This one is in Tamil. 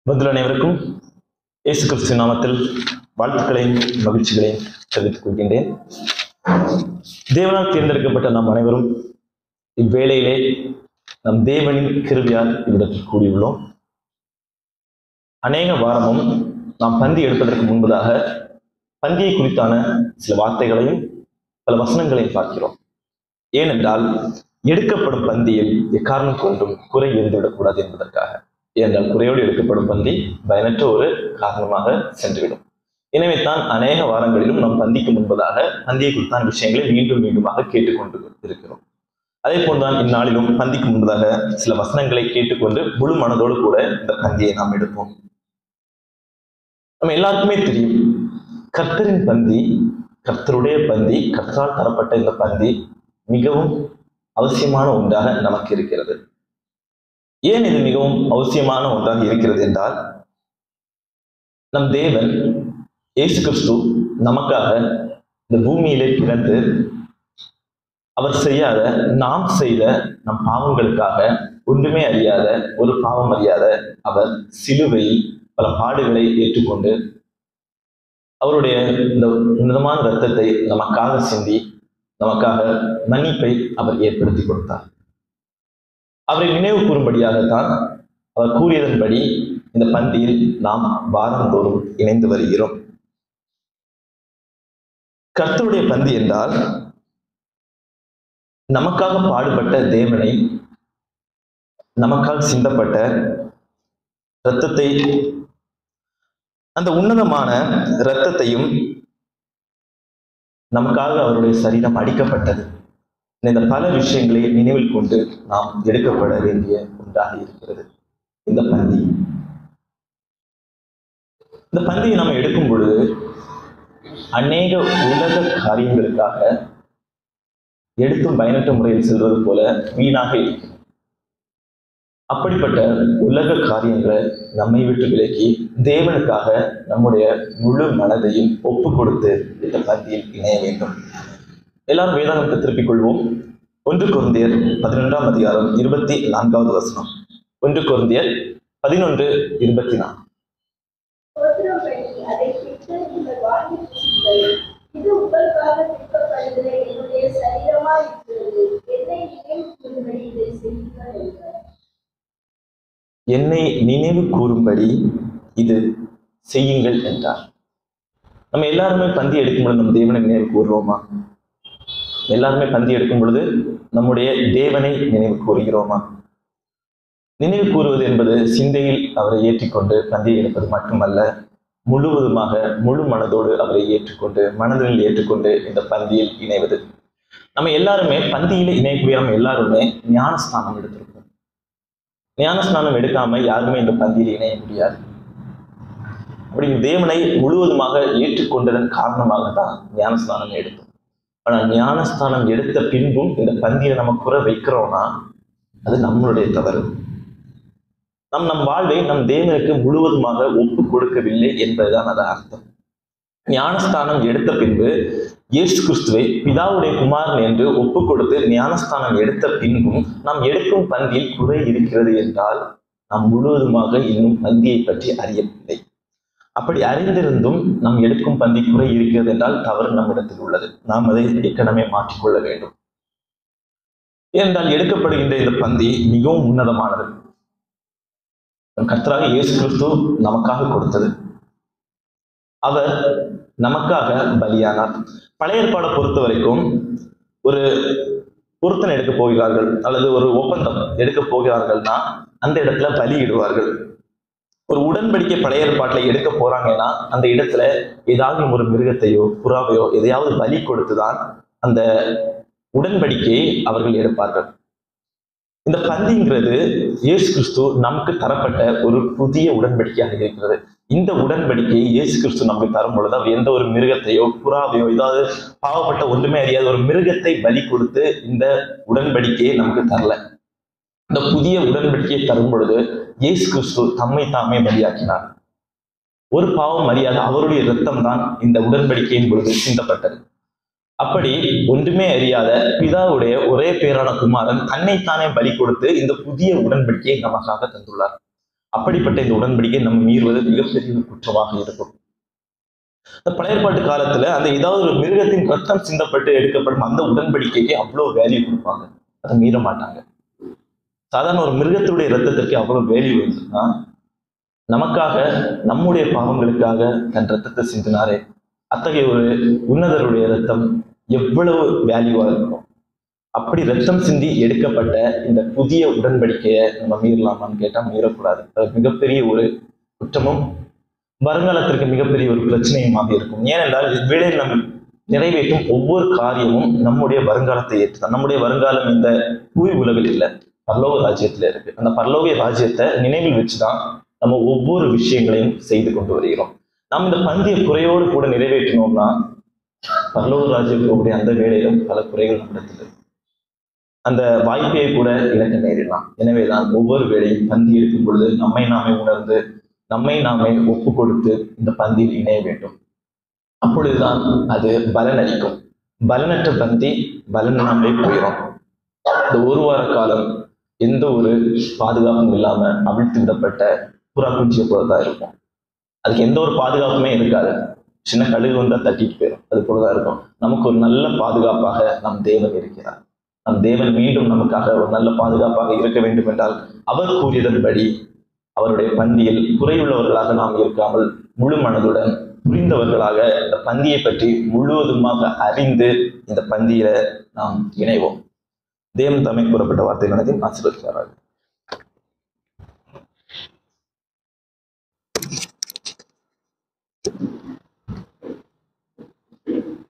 பதில் அனைவருக்கும் இயேசு கிறிஸ்து நாமத்தில் வாழ்த்துக்களையும் மகிழ்ச்சிகளையும் தெரிவித்துக் கொள்கின்றேன் தேவனால் தேர்ந்தெடுக்கப்பட்ட நாம் அனைவரும் இவ்வேளையிலே நம் தேவனின் கிருவியால் இவ்விடத்தில் கூடியுள்ளோம் அநேக வாரமும் நாம் பந்தி எடுப்பதற்கு முன்பதாக பந்தியை குறித்தான சில வார்த்தைகளையும் பல வசனங்களையும் பார்க்கிறோம் ஏனென்றால் எடுக்கப்படும் பந்தியில் எக்காரணம் கொண்டும் குறை இருந்துவிடக்கூடாது என்பதற்காக ஏனென்றால் குறையோடு எடுக்கப்படும் பந்தி பயனற்ற ஒரு காரணமாக சென்றுவிடும் எனவே தான் அநேக வாரங்களிலும் நாம் பந்திக்கு முன்பதாக பந்தியை குறித்தான விஷயங்களை மீண்டும் மீண்டுமாக கேட்டுக்கொண்டு இருக்கிறோம் அதே போன்றுதான் இந்நாளிலும் பந்திக்கு முன்பதாக சில வசனங்களை கேட்டுக்கொண்டு முழு மனதோடு கூட இந்த பந்தியை நாம் எடுப்போம் நம்ம எல்லாருக்குமே தெரியும் கர்த்தரின் பந்தி கர்த்தருடைய பந்தி கர்த்தரால் தரப்பட்ட இந்த பந்தி மிகவும் அவசியமான ஒன்றாக நமக்கு இருக்கிறது ஏன் இது மிகவும் அவசியமான ஒன்றாக இருக்கிறது என்றால் நம் தேவன் இயேசு கிறிஸ்து நமக்காக இந்த பூமியிலே பிறந்து அவர் செய்யாத நாம் செய்த நம் பாவங்களுக்காக ஒன்றுமே அறியாத ஒரு பாவம் அறியாத அவர் சிலுவையில் பல பாடுகளை ஏற்றுக்கொண்டு அவருடைய இந்த உன்னதமான ரத்தத்தை நமக்காக சிந்தி நமக்காக மன்னிப்பை அவர் ஏற்படுத்தி கொடுத்தார் அவரை நினைவு கூறும்படியாகத்தான் அவர் கூறியதன்படி இந்த பந்தியில் நாம் வாரந்தோறும் இணைந்து வருகிறோம் கர்த்தருடைய பந்தி என்றால் நமக்காக பாடுபட்ட தேவனை நமக்காக சிந்தப்பட்ட இரத்தத்தை அந்த உன்னதமான இரத்தத்தையும் நமக்காக அவருடைய சரீரம் அடிக்கப்பட்டது இந்த பல விஷயங்களை நினைவில் கொண்டு நாம் எடுக்கப்பட வேண்டிய ஒன்றாக இருக்கிறது இந்த பந்தி இந்த பந்தியை நாம் எடுக்கும் பொழுது அநேக உலக காரியங்களுக்காக எடுத்தும் பயனற்ற முறையில் செல்வது போல வீணாக இருக்கிறது அப்படிப்பட்ட உலக காரியங்களை நம்மை விட்டு விலக்கி தேவனுக்காக நம்முடைய முழு மனதையும் ஒப்பு கொடுத்து இந்த பந்தியில் இணைய வேண்டும் எல்லாரும் வேதாகத்தை திருப்பிக் கொள்வோம் ஒன்று குருந்தியர் பதினொன்றாம் அதிகாரம் இருபத்தி நான்காவது வசனம் ஒன்று குருந்தியர் பதினொன்று இருபத்தி நான்கு அதை பிட்டு நீங்கள் வாங்கி பூசுங்கள். இது உங்களுக்காக விற்கப்படுகிற என்னுடைய சரீரமாய் இருக்கிறது என்னை நினைவு கூறும்படி இதை செய்யுங்கள் என்றார். என்னை நினைவு கூறும்படி இது செய்யுங்கள் என்றார் நம்ம எல்லாருமே பந்தி எடுக்கும் பொழுது நம்ம தேவனை நினைவு கூறுறோமா எல்லாருமே பந்தி எடுக்கும் பொழுது நம்முடைய தேவனை நினைவு கூறுகிறோமா நினைவு கூறுவது என்பது சிந்தையில் அவரை ஏற்றிக்கொண்டு பந்தியை எடுப்பது மட்டுமல்ல முழுவதுமாக முழு மனதோடு அவரை ஏற்றுக்கொண்டு மனதில் ஏற்றுக்கொண்டு இந்த பந்தியில் இணைவது நம்ம எல்லாருமே பந்தியில இணையக்கூடிய நம்ம எல்லாருமே ஞானஸ்தானம் எடுத்திருக்கோம் ஞானஸ்நானம் எடுக்காம யாருமே இந்த பந்தியில் இணைய முடியாது அப்படி தேவனை முழுவதுமாக ஏற்றுக்கொண்டதன் காரணமாக தான் ஞானஸ்நானம் எடுத்தோம் ஆனா ஞானஸ்தானம் எடுத்த பின்பும் இந்த பந்தியை நம்ம குறை வைக்கிறோம்னா அது நம்மளுடைய தவறு நம் நம் வாழ்வை நம் தேவனுக்கு முழுவதுமாக ஒப்பு கொடுக்கவில்லை என்பதுதான் அது அர்த்தம் ஞானஸ்தானம் எடுத்த பின்பு இயேசு கிறிஸ்துவை பிதாவுடைய குமாரன் என்று ஒப்பு கொடுத்து ஞானஸ்தானம் எடுத்த பின்பும் நாம் எடுக்கும் பந்தியில் குறை இருக்கிறது என்றால் நாம் முழுவதுமாக இன்னும் பந்தியை பற்றி அறியவில்லை அப்படி அறிந்திருந்தும் நாம் எடுக்கும் பந்தி குறை இருக்கிறது என்றால் தவறு நம்மிடத்தில் உள்ளது நாம் அதை ஏற்கனவே மாற்றிக்கொள்ள வேண்டும் ஏனென்றால் எடுக்கப்படுகின்ற இந்த பந்தி மிகவும் உன்னதமானது கர்த்தராக இயேசு கிறிஸ்து நமக்காக கொடுத்தது அவர் நமக்காக பலியானார் பழைய ஏற்பாடை பொறுத்த வரைக்கும் ஒரு பொருத்தனை எடுக்க போகிறார்கள் அல்லது ஒரு ஒப்பந்தம் எடுக்க போகிறார்கள்னா அந்த இடத்துல பலியிடுவார்கள் ஒரு உடன்படிக்கை பழைய ஏற்பாட்டில் எடுக்க போறாங்கன்னா அந்த இடத்துல ஏதாவது ஒரு மிருகத்தையோ புறாவையோ எதையாவது பலி கொடுத்துதான் அந்த உடன்படிக்கையை அவர்கள் எடுப்பார்கள் இந்த பந்திங்கிறது இயேசு கிறிஸ்து நமக்கு தரப்பட்ட ஒரு புதிய உடன்படிக்கையாக இருக்கிறது இந்த உடன்படிக்கையை இயேசு கிறிஸ்து நமக்கு தரும் பொழுது அவர் எந்த ஒரு மிருகத்தையோ புறாவையோ ஏதாவது பாவப்பட்ட ஒன்றுமே அறியாத ஒரு மிருகத்தை பலி கொடுத்து இந்த உடன்படிக்கையை நமக்கு தரல இந்த புதிய உடன்படிக்கையை தரும் பொழுது இயேசு கிறிஸ்து தம்மை தாமே பலியாக்கினார் ஒரு பாவம் அறியாத அவருடைய இரத்தம் தான் இந்த உடன்படிக்கையின் பொழுது சிந்தப்பட்டது அப்படி ஒன்றுமே அறியாத பிதாவுடைய ஒரே பேரான குமாரன் தன்னைத்தானே பலி கொடுத்து இந்த புதிய உடன்படிக்கையை நமக்காக தந்துள்ளார் அப்படிப்பட்ட இந்த உடன்படிக்கை நம்ம மீறுவது மிகப்பெரிய ஒரு குற்றமாக இருக்கும் இந்த பழைய ஏற்பாட்டு காலத்துல அந்த ஏதாவது ஒரு மிருகத்தின் ரத்தம் சிந்தப்பட்டு எடுக்கப்படும் அந்த உடன்படிக்கைக்கு அவ்வளவு வேல்யூ கொடுப்பாங்க அதை மீற மாட்டாங்க சாதாரண ஒரு மிருகத்துடைய ரத்தத்திற்கு அவ்வளவு வேல்யூ இருந்ததுன்னா நமக்காக நம்முடைய பாவங்களுக்காக தன் ரத்தத்தை சிந்தினாரே அத்தகைய ஒரு உன்னதருடைய ரத்தம் எவ்வளவு வேல்யூவா இருக்கும் அப்படி ரத்தம் சிந்தி எடுக்கப்பட்ட இந்த புதிய உடன்படிக்கையை நம்ம மீறலாமான்னு கேட்டா மீறக்கூடாது அது மிகப்பெரிய ஒரு குற்றமும் வருங்காலத்திற்கு மிகப்பெரிய ஒரு பிரச்சனையுமாக இருக்கும் ஏனென்றால் இவ்வேளையில் நம் நிறைவேற்றும் ஒவ்வொரு காரியமும் நம்முடைய வருங்காலத்தை ஏற்றுதான் நம்முடைய வருங்காலம் இந்த பூய் உலகில் இல்லை பரலோக ராஜ்யத்துல இருக்கு அந்த பரலோக ராஜ்யத்தை நினைவில் வச்சுதான் நம்ம ஒவ்வொரு விஷயங்களையும் செய்து கொண்டு வருகிறோம் நாம் இந்த பந்திய குறையோடு கூட நிறைவேற்றினோம்னா பரலோக ராஜ்யம் போகக்கூடிய அந்த வேளையிலும் பல குறைகள் நம்மிடத்தில் இருக்கு. அந்த வாய்ப்பையை கூட இழக்க நேரிடலாம் எனவேதான் ஒவ்வொரு வேளையும் பந்தி எடுக்கும் பொழுது நம்மை நாமே உணர்ந்து நம்மை நாமே ஒப்பு கொடுத்து இந்த பந்தியில் இணைய வேண்டும் அப்பொழுதுதான் அது பலன் அளிக்கும் பலனற்ற பந்தி பலன் நாமே போயிடும் இந்த ஒரு வார காலம் எந்த ஒரு பாதுகாப்பும் இல்லாம அவிழ்த்து விடப்பட்ட புறா குஞ்சியை போல தான் இருக்கும் அதுக்கு எந்த ஒரு பாதுகாப்புமே இருக்காது சின்ன கழுகு வந்தா தட்டிட்டு போயிடும் அது போலதான் இருக்கும் நமக்கு ஒரு நல்ல பாதுகாப்பாக நம் தேவன் இருக்கிறார் நம் தேவன் மீண்டும் நமக்காக ஒரு நல்ல பாதுகாப்பாக இருக்க வேண்டும் என்றால் அவர் கூறியதன்படி அவருடைய பந்தியில் குறையுள்ளவர்களாக நாம் இருக்காமல் முழு மனதுடன் புரிந்தவர்களாக இந்த பந்தியை பற்றி முழுவதுமாக அறிந்து இந்த பந்தியில நாம் இணைவோம் தேவன் தம்மை கூறப்பட்ட வார்த்தை நடத்தி ஆசீர்வதிக்கிறார்கள்